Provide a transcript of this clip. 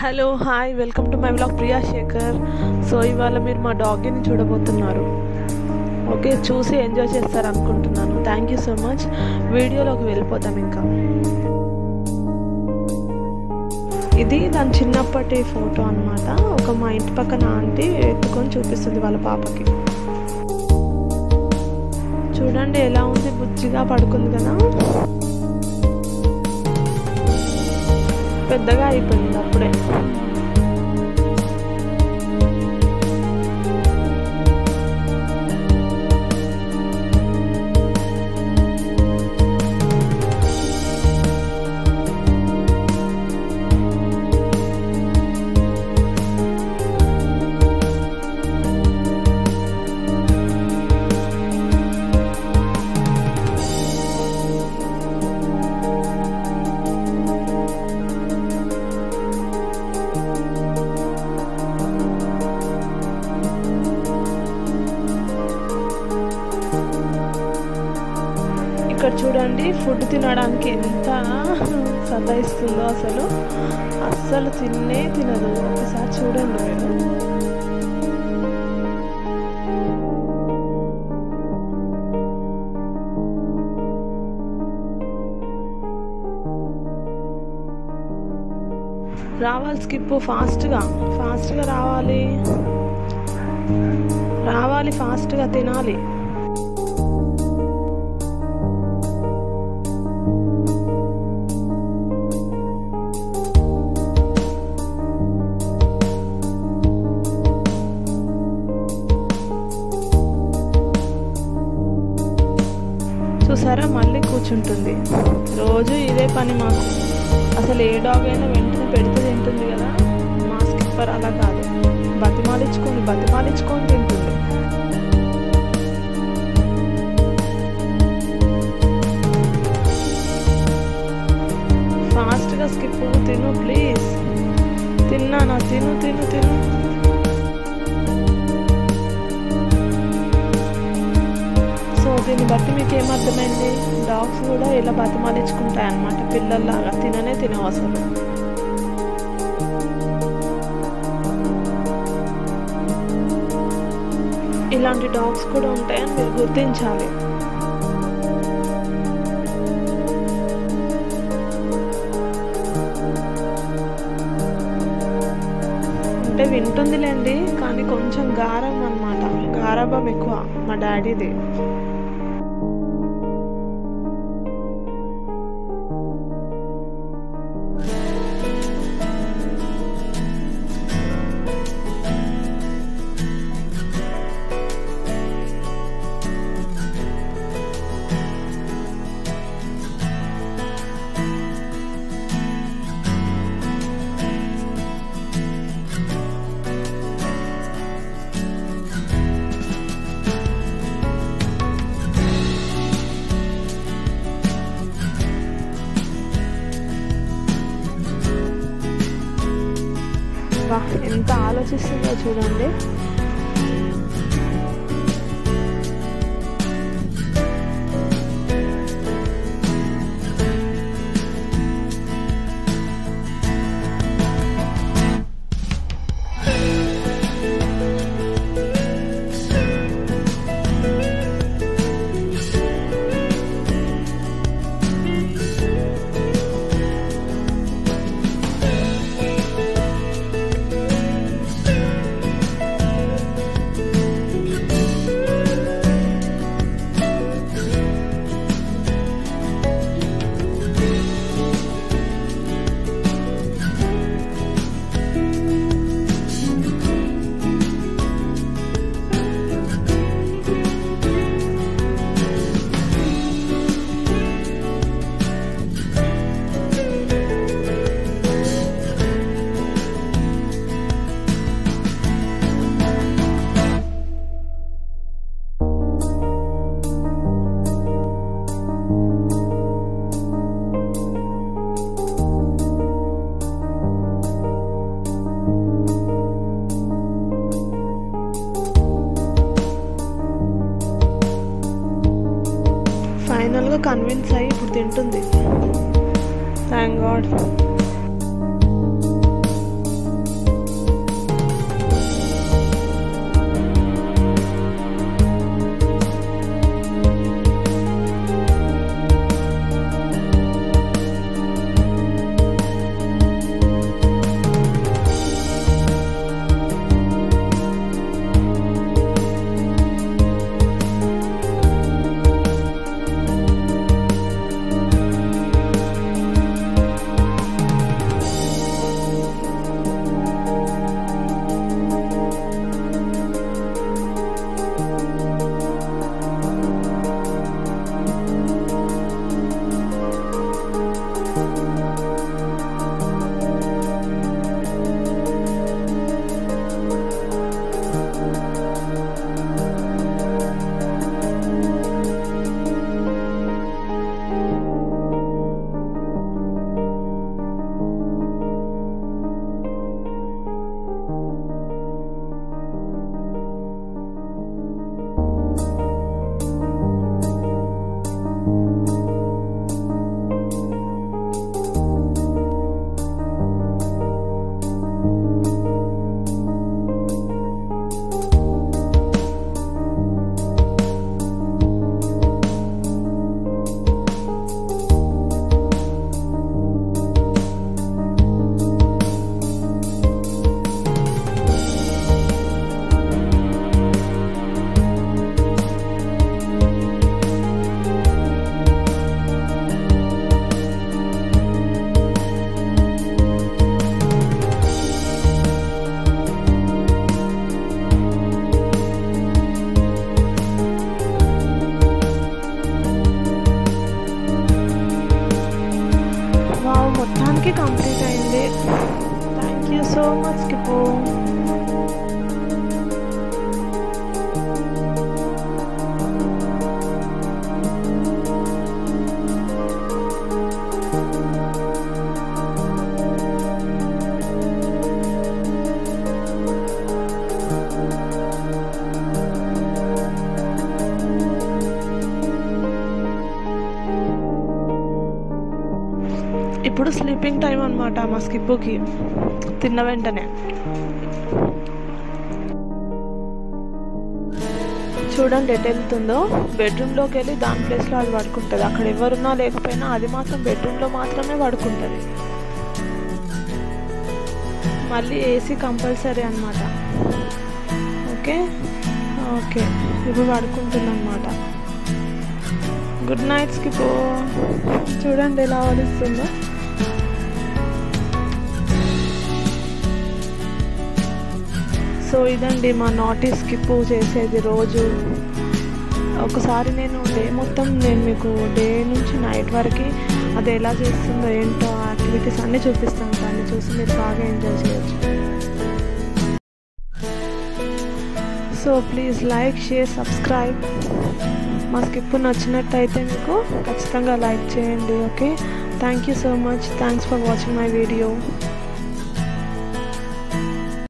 hello hi welcome to my blog Priya Shekar so ఇవాళ మీరు మా డాగీని చూడబోతున్నారు ఓకే చూసి ఎంజాయ్ చేస్తారు అనుకుంటున్నాను థ్యాంక్ యూ సో మచ్ వీడియోలోకి వెళ్ళిపోతాం ఇంకా ఇది దాని చిన్నప్పటి ఫోటో అనమాట ఒక మా ఇంటి పక్కన ఆంటీ ఎత్తుకొని చూపిస్తుంది వాళ్ళ పాపకి చూడండి ఎలా ఉంది బుజ్జిగా పడుకుంది కదా పెద్దగా అయిపోయింది అప్పుడే ఇక్కడ చూడండి ఫుడ్ తినడానికి ఎంత సతాయిస్తుందో అసలు అస్సలు తిన్నే తినదు ఒకసారి చూడండి మీరు రావాలి స్కిప్ ఫాస్ట్గా ఫాస్ట్గా రావాలి రావాలి ఫాస్ట్గా తినాలి చూసారా మళ్ళీ కూర్చుంటుంది రోజు ఇదే పని మాకు అసలు ఏ డాగ్ అయినా వెంటనే పెడితే తింటుంది కదా మా స్కిప్పర్ అలా కాదు బతిమాలించుకొని బతిమాలించుకొని తింటుంది ఫాస్ట్గా స్కిప్ తిను ప్లీజ్ తిన్నానా తిను తిను తిను సో దీన్ని బట్టి మీకు ఏమర్థమైంది డాగ్స్ కూడా ఇలా బతిమాలించుకుంటాయి అన్నమాట పిల్లల్లాగా తిననే తినవు అసలు ఇలాంటి డాగ్స్ కూడా ఉంటాయని మీరు గుర్తించాలి అంటే వింటుందిలేండి కానీ కొంచెం గారం అనమాట గారాబం ఎక్కువ మా డాడీది వా ఎంత ఆలోచిస్తుందో చూడండి ఫైనల్గా కన్విన్స్ అయ్యి ఇప్పుడు తింటుంది thank god you so much కిపు ఇప్పుడు స్లీపింగ్ టైం అనమాట మా స్కిప్పుకి తిన్న వెంటనే చూడండి ఎటు వెళ్తుందో బెడ్రూమ్లోకి వెళ్ళి దాని ప్లేస్లో అది పడుకుంటుంది అక్కడ ఎవరున్నా లేకపోయినా అది మాత్రం బెడ్రూమ్లో మాత్రమే పడుకుంటుంది మళ్ళీ ఏసీ కంపల్సరీ అనమాట ఓకే ఓకే ఇప్పుడు పడుకుంటుంది అనమాట గుడ్ నైట్ స్కిప్ చూడండి ఎలా వలుస్తుందో సో ఇదండి మా నాటి స్కిప్ చేసేది రోజు ఒకసారి నేను డే మొత్తం నేను మీకు డే నుంచి నైట్ వరకు అది ఎలా చేస్తుందో ఏంటో యాక్టివిటీస్ అన్నీ చూపిస్తాను దాన్ని చూసి మీరు బాగా ఎంజాయ్ చేయొచ్చు so please like share subscribe మా స్కిప్ నచ్చినట్టయితే మీకు ఖచ్చితంగా లైక్ చేయండి okay thank you so much thanks for watching my video